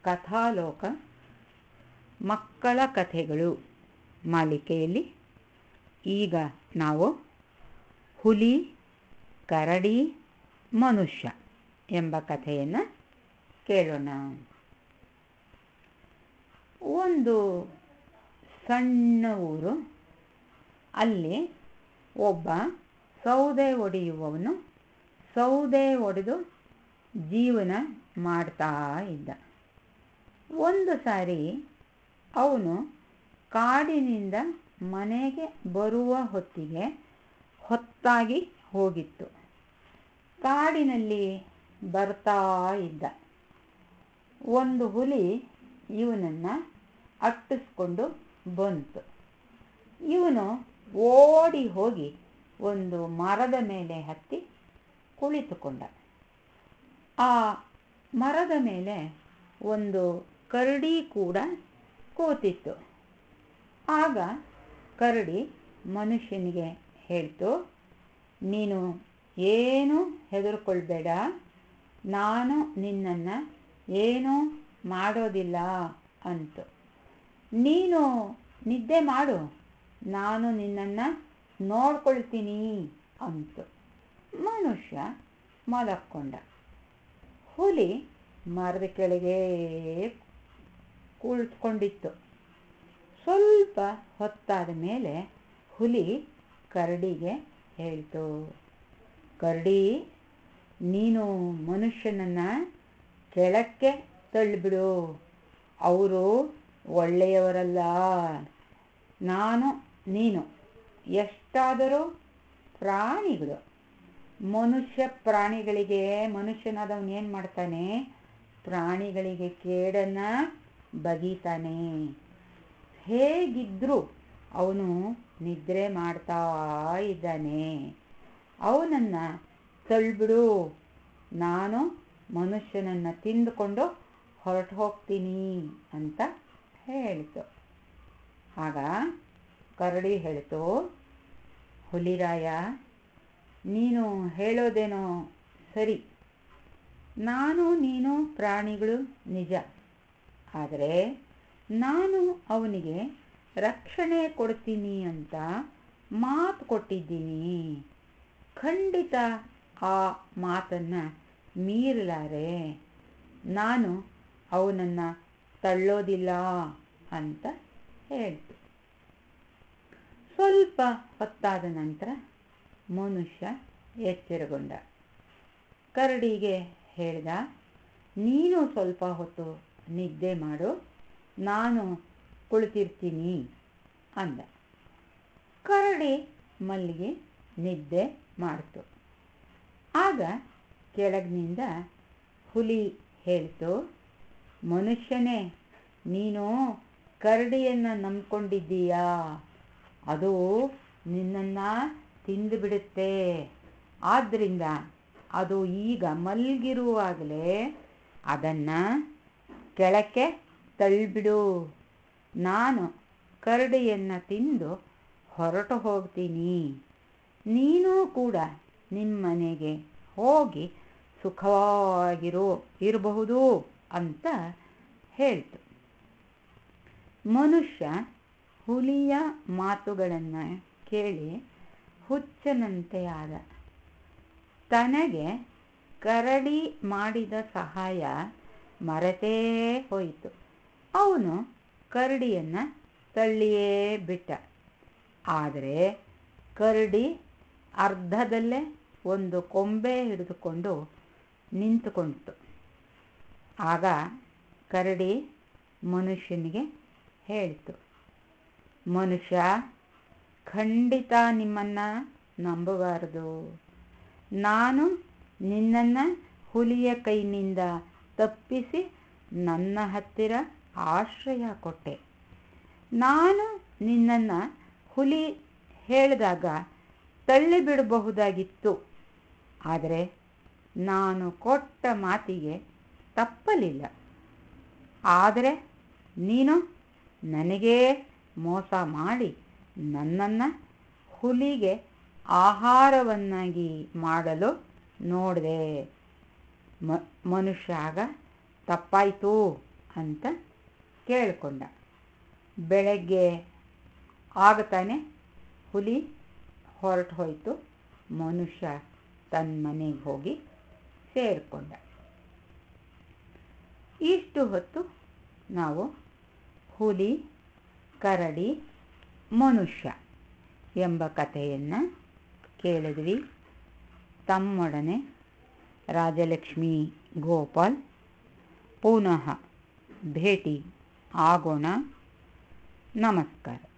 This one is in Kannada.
ಕಥಾಲೋಕ ಮಕ್ಕಳ ಕಥೆಗಳು ಮಾಲಿಕೆಯಲ್ಲಿ ಈಗ ನಾವು ಹುಲಿ ಕರಡಿ ಮನುಷ್ಯ ಎಂಬ ಕಥೆಯನ್ನು ಕೇಳೋಣ ಒಂದು ಸಣ್ಣ ಊರು ಅಲ್ಲಿ ಒಬ್ಬ ಸೌದೆ ಒಡೆಯುವವನು ಸೌದೆ ಒಡೆದು ಜೀವನ ಮಾಡ್ತಾ ಇದ್ದ ಒಂದು ಸಾರಿ ಅವನು ಕಾಡಿನಿಂದ ಮನೆಗೆ ಬರುವ ಹೊತ್ತಿಗೆ ಹೊತ್ತಾಗಿ ಹೋಗಿತ್ತು ಕಾಡಿನಲ್ಲಿ ಬರ್ತಾ ಇದ್ದ ಒಂದು ಹುಲಿ ಇವನನ್ನು ಅಟ್ಟಿಸ್ಕೊಂಡು ಬಂತು ಇವನು ಓಡಿ ಹೋಗಿ ಒಂದು ಮರದ ಮೇಲೆ ಹತ್ತಿ ಕುಳಿತುಕೊಂಡ ಆ ಮರದ ಮೇಲೆ ಒಂದು ಕರಡಿ ಕೂಡ ಕೂತಿತ್ತು ಆಗ ಕರಡಿ ಮನುಷ್ಯನಿಗೆ ಹೇಳ್ತು ನೀನು ಏನು ಹೆದರ್ಕೊಳ್ಬೇಡ ನಾನು ನಿನ್ನನ್ನು ಏನೂ ಮಾಡೋದಿಲ್ಲ ಅಂತು ನೀನು ನಿದ್ದೆ ಮಾಡು ನಾನು ನಿನ್ನನ್ನು ನೋಡ್ಕೊಳ್ತೀನಿ ಅಂತು ಮನುಷ್ಯ ಮಲಕ್ಕೊಂಡ ಹುಲಿ ಮರದ ಕೆಳಗೆ ಕುಳಿತುಕೊಂಡಿತ್ತು ಸ್ವಲ್ಪ ಹೊತ್ತಾದ ಮೇಲೆ ಹುಲಿ ಕರಡಿಗೆ ಹೇಳ್ತು ಕರಡಿ ನೀನು ಮನುಷ್ಯನನ್ನು ಕೆಳಕ್ಕೆ ತಳ್ಳಿಬಿಡು ಅವರು ಒಳ್ಳೆಯವರಲ್ಲ ನಾನು ನೀನು ಎಷ್ಟಾದರೂ ಪ್ರಾಣಿಗಳು ಮನುಷ್ಯ ಪ್ರಾಣಿಗಳಿಗೆ ಮನುಷ್ಯನಾದವನು ಏನು ಮಾಡ್ತಾನೆ ಪ್ರಾಣಿಗಳಿಗೆ ಕೇಡನ್ನು ಬಗೀತಾನೆ ಹೇಗಿದ್ದರೂ ಅವನು ನಿದ್ರೆ ಮಾಡ್ತಾ ಇದ್ದಾನೆ ಅವನನ್ನು ತಳ್ಳಿಬಿಡು ನಾನು ಮನುಷ್ಯನನ್ನು ತಿಂದುಕೊಂಡು ಹೊರಟು ಹೋಗ್ತೀನಿ ಅಂತ ಹೇಳಿತು ಆಗ ಕರಡಿ ಹೇಳಿತು ಹುಲಿರಾಯ ನೀನು ಹೇಳೋದೇನೋ ಸರಿ ನಾನು ನೀನು ಪ್ರಾಣಿಗಳು ನಿಜ ಆದರೆ ನಾನು ಅವನಿಗೆ ರಕ್ಷಣೆ ಕೊಡ್ತೀನಿ ಅಂತ ಮಾತು ಕೊಟ್ಟಿದ್ದೀನಿ ಖಂಡಿತ ಆ ಮಾತನ್ನು ಮೀರಲಾರೆ ನಾನು ಅವನನ್ನು ತಳ್ಳೋದಿಲ್ಲ ಅಂತ ಹೇಳ್ತು ಸ್ವಲ್ಪ ಹೊತ್ತಾದ ನಂತರ ಮನುಷ್ಯ ಎಚ್ಚರಗೊಂಡ ಕರಡಿಗೆ ಹೇಳ್ದ ನೀನು ಸ್ವಲ್ಪ ಹೊತ್ತು ನಿದ್ದೆ ಮಾಡು ನಾನು ಕುಳಿತಿರ್ತೀನಿ ಅಂದ ಕರಡಿ ಮಲ್ಲಿಗೆ ನಿದ್ದೆ ಮಾಡ್ತು ಆಗ ಕೆಳಗಿನಿಂದ ಹುಲಿ ಹೇಳ್ತು ಮನುಷ್ಯನೇ ನೀನು ಕರಡಿಯನ್ನು ನಂಬ್ಕೊಂಡಿದ್ದೀಯಾ ಅದು ನಿನ್ನನ್ನು ತಿಂದು ಬಿಡುತ್ತೆ ಆದ್ದರಿಂದ ಅದು ಈಗ ಮಲಗಿರುವಾಗಲೇ ಅದನ್ನು ಕೆಳಕ್ಕೆ ತಳ್ಳಿಬಿಡು ನಾನು ಕರಡಿಯನ್ನು ತಿಂದು ಹೊರಟು ಹೋಗ್ತೀನಿ ನೀನು ಕೂಡ ನಿಮ್ಮನೆಗೆ ಹೋಗಿ ಸುಖವಾಗಿರು ಇರಬಹುದು ಅಂತ ಹೇಳ್ತು ಮನುಷ್ಯ ಹುಲಿಯ ಮಾತುಗಳನ್ನು ಕೇಳಿ ಹುಚ್ಚನಂತೆ ಆದ ತನಗೆ ಕರಡಿ ಮಾಡಿದ ಸಹಾಯ ಮರೆತೇ ಹೋಯಿತು ಅವನು ಕರಡಿಯನ್ನು ತಳ್ಳಿಯೇ ಬಿಟ್ಟ ಆದರೆ ಕರಡಿ ಅರ್ಧದಲ್ಲೇ ಒಂದು ಕೊಂಬೆ ಹಿಡಿದುಕೊಂಡು ನಿಂತುಕೊಂಡಿತು ಆಗ ಕರಡಿ ಮನುಷ್ಯನಿಗೆ ಹೇಳ್ತು ಮನುಷ್ಯ ಖಂಡಿತ ನಿಮ್ಮನ್ನು ನಂಬಬಾರದು ನಾನು ನಿನ್ನನ್ನು ಹುಲಿಯ ಕೈನಿಂದ ತಪ್ಪಿಸಿ ನನ್ನ ಹತ್ತಿರ ಆಶ್ರಯ ಕೊಟ್ಟೆ ನಾನು ನಿನ್ನನ್ನು ಹುಲಿ ಹೇಳಿದಾಗ ತಳ್ಳಿಬಿಡಬಹುದಾಗಿತ್ತು ಆದರೆ ನಾನು ಕೊಟ್ಟ ಮಾತಿಗೆ ತಪ್ಪಲಿಲ್ಲ ಆದರೆ ನೀನು ನನಗೇ ಮೋಸ ಮಾಡಿ ನನ್ನನ್ನು ಹುಲಿಗೆ ಆಹಾರವನ್ನಾಗಿ ಮಾಡಲು ನೋಡಿದೆ ಮ ಮನುಷ್ಯ ಆಗ ತಪ್ಪಾಯಿತು ಅಂತ ಕೇಳಿಕೊಂಡ ಬೆಳಗ್ಗೆ ಆಗತಾನೆ ಹುಲಿ ಹೊರಟು ಹೋಯಿತು ಮನುಷ್ಯ ತನ್ನ ಮನೆಗೆ ಹೋಗಿ ಸೇರಿಕೊಂಡ ಇಷ್ಟು ಹೊತ್ತು ನಾವು ಹುಲಿ ಕರಡಿ ಮನುಷ್ಯ ಎಂಬ ಕಥೆಯನ್ನು ಕೇಳಿದ್ವಿ ತಮ್ಮೊಡನೆ ರಾಜಲಕ್ಷ್ಮಿ ಗೋಪಾಲ್ ಪುನಃ ಭೇಟಿ ಆಗೋಣ ನಮಸ್ಕಾರ